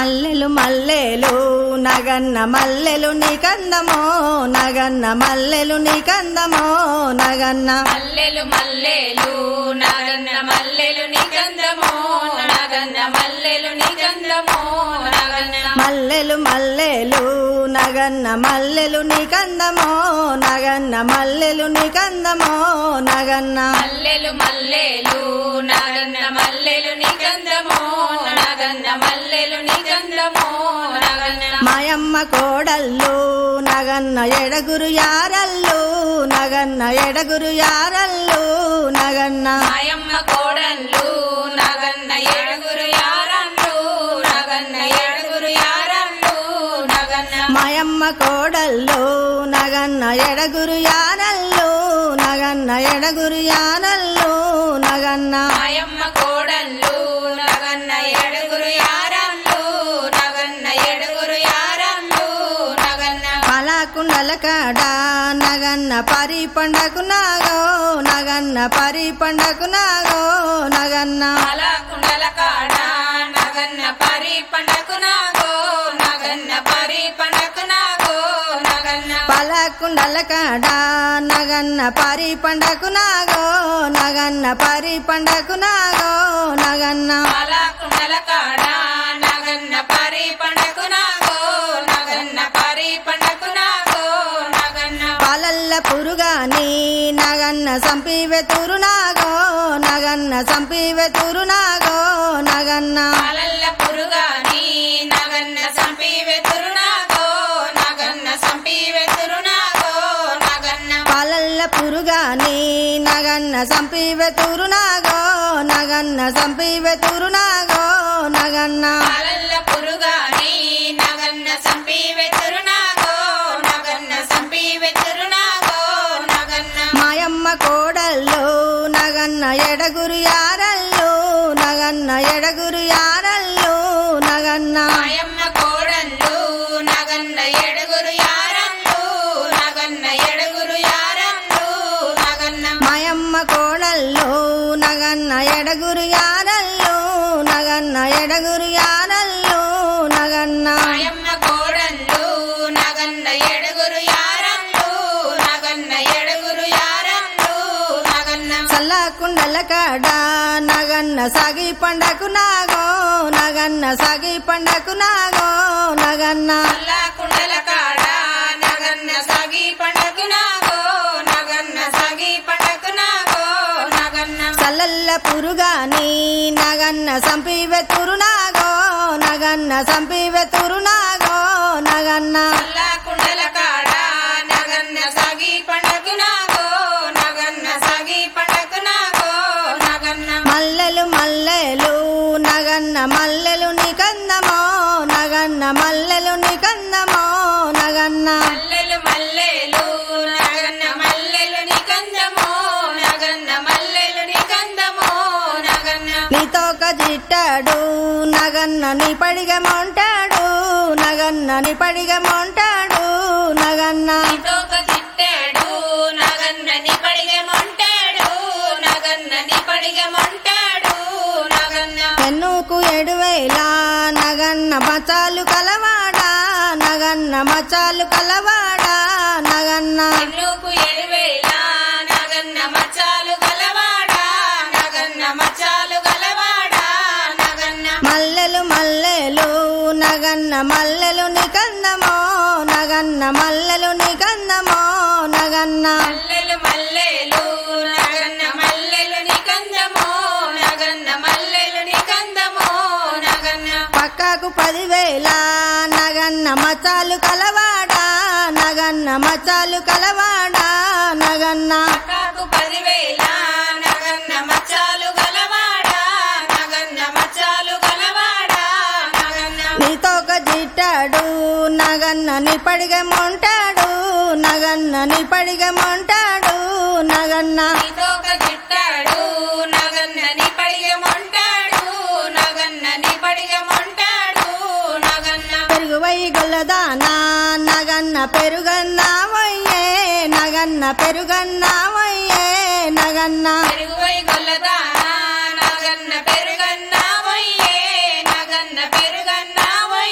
మల్లెలు మల్లెలు నగన్న మల్లెలు నీ కందమో నగన్న మల్లెలు నీ కందమో నగన్న మల్లెలు మల్లెలు నాగన్న మల్లెలు నిగంధమో నాగన్న మల్లెలు నిగంధమో నాగన్న మల్లెలు మల్లెలు నగన్న మల్లెలు నీ కందమో నగన్న మల్లెలు నీ కందమో నగన్న మల్లెలు మల్లెలు నాగన్న మల్లెలు నిగంధమో నాగన్న మల్లెలు నిగంధమో నాగన్న మాయమ్మ కోడల్లు నగన్న ఎడగురు యారల్లు నగన్న ఎడగురు యారల్లు నగన్న మాయమ్మ కోడళ్ళు నాగన్న ఏడుగురు యారన్లు నాగన్న ఏడుగురు యారన్లు నాగన్న మాయమ్మ కోడల్లు నగన్న ఎడగురు యానల్లు నగన్న ఎడగురు యానల్లు నగన్న మాయమ్మ కోడళ్ళు నగన్న ఏడుగురు యారన్లు నగన్న ఏడుగురు యారన్లు నగన్న పలాకుండల కాడ నగన్న పరి పండకు నాగో నగన్న పరి పండకు నాగో నగన్న అలా కుండల కాడ నగన్న పరి పండకు నాగో నగన్న పరి పండకు నాగో నగన్న పలకుండల కాడ నగన్న పరి పండకు నాగో నగన్న పరి పండకు నాగో నగన్న అలా కుండల కాడ నగన్న పరి పండకు నాగో నగన్న పరి పండకు నాగో నగన్న పాలల్ల పురుగాని నగన్న సంపివె తురునాగో నగన్న సంపివె తురునాగో నగన్న పాలల్ల పురుగాని నగన్న సంపి వెతురునాగో నగన్న సంపి వెతురునాగో నగన్న పాలల్ల పురుగాని నగన్న సంపివె తురునాగో నగన్న సంపివె తురునాగో నగన్న పాలల్ల పురుగాని నగన్న సంపి వెతురునాగో నగన్న సంపి వెతురునాగో నగన్న మాయమ్మ కోడల్లు నగన్న ఎడగురు యారల్లు నగన్న ఎడగురు యారల్లు నగన్న మాయమ్మ కోడళ్ళు నగన్న ఎడుగురు యారన్లు నగన్న ఎడుగురు యారన్లు నగన్న మాయమ్మ కోడల్లు నగన్న ఎడగురు యారల్లు నగన్న ఎడగురు యారల్లు నగన్న మాయమ్మ కోడళ్ళు నగన్న ఎడుగురు యారన్లు నగన్న ఎడుగురు యారన్లు నగన్న సల్లకుండల కాడ నగన్న సాగి పండకు నాగో నగన్న సాగి పండకు నాగో నగన్న అల్లా కుండల కాడ నగన్న సగి పండకు నాగో నగన్న సగి పండకు నాగో నగన్న సల్లల్ల పురుగాని నగన్న సంపివె తురునాగో నగన్న సంపివె తురునాగో నగన్న అల్లా కుండల కాడ నగన్న సగి పండకు నాగో నగన్న సగి పండకు నాగో నగన్న మల్లెలు మల్లెలు నగన్న మల్లెలు నీ కందమో నగన్న మల్లెలు నీ కందమో నగన్న మల్లెలు మల్లెలు నగన్న మల్లెలు నికందమో నగన్న మల్లెలు నికందమో నగన్న నీతోక జిట్టాడు నగన్న నీ పడిగమంటాడు నగన్న నీ పడిగమంటాడు నగన్న నీతోక తిట్టాడు నగన్న నిపడిగ మొంటాడు నగన్న నిపడిగ మొంటాడు నగన్న పెన్నుకు ఎడువేల నగన్న మచాలు కలవాడా నగన్న మచాలు కలవాడా నగన్న ఎన్నుకు ఎరువేల నగన్న మచ్చాలు గలవాడా నగన్న మచ్చాలు గలవాడా నగన్న మల్లెలు మల్లెలు నగన్న మల్లెలు నీ కందమో నగన్న మల్లెలు నీ కందమో నగన్న మల్లెలు మల్లెలు నగన్న మల్లెలు నికందమో నగన్న మల్లెలు నికందమో నగన్న పక్కకు పదివేల నగన్న మచాలు కలవాడా నగన్న మచాలు కలవాడా నగన్న పక్కాకు పదివేల నగన్న మచ్చాలు గలవాడా నగన్న మచ్చాలు గలవాడా నగన్న నీతోక జిట్టాడు నగన్న నీ పడిగమంటాడు నగన్న నీ పడిగమంటాడు నగన్న నీతోక జిట్టాడు నగన్న నిపడిగ మొంటాడు నగన్న నిపడిగ మొంటాడు నగన్న పెరుగువై గొల్లదానా నగన్న పెరుగన్నావయ్యే నగన్న పెరుగన్నావయ్యే నగన్న పెరుగువై గొల్లదానా నగన్న పెరుగన్నా వయ్యే నగన్న పెరుగన్నా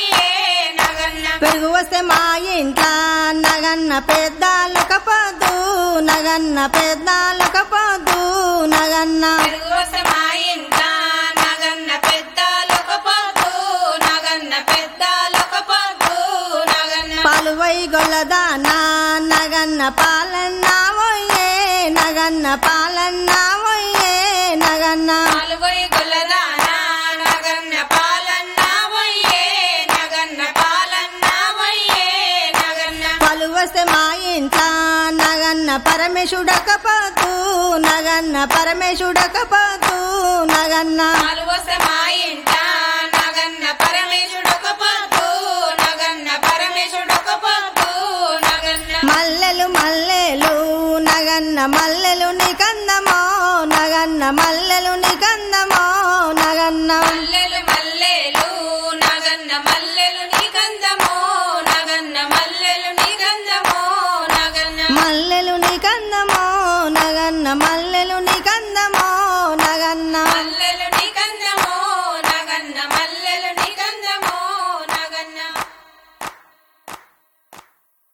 మా ఇంట్ల నగన్న పెద్దాలొక పొద్దు నగన్న పెద్దాలొక పొద్దు నగన్న పెరుగు వస్తే మా ఇంట నగన్న పెద్దలొక పొద్దు నగన్న పెద్దలొక పొద్దు నగన్న పాలువై గొల్లదానా నగన్న పాలన్నా ఒయ్యే నగన్న పాలన్నా ఒయ్యే నగన్న పాలువై గొల్లదానా నగన్న పాలన్న వయ్యే నగన్న పాలన్న వయ్యే నగన్న పలు వస్తే మా ఇంట్ల నగన్న పరమేశుడక పోతూ నగన్న పరమేశుడక పోతూ నగన్న పాలు వస్తే మా ఇంట నగన్న పరమేశుడొక పొద్దు నగన్న పరమేశుడొక పొద్దు నగన్న మల్లెలు మల్లెలు నగన్న మల్లెలు నికందమో నగన్న మల్లెలు నికందమో నగన్న మల్లెలు మల్లెలు నగన్న మల్లెలు నీ గంధమో నగన్న మల్లెలు నీ గంధమో నగన్న మల్లెలు నికందమో నగన్న మల్లెలు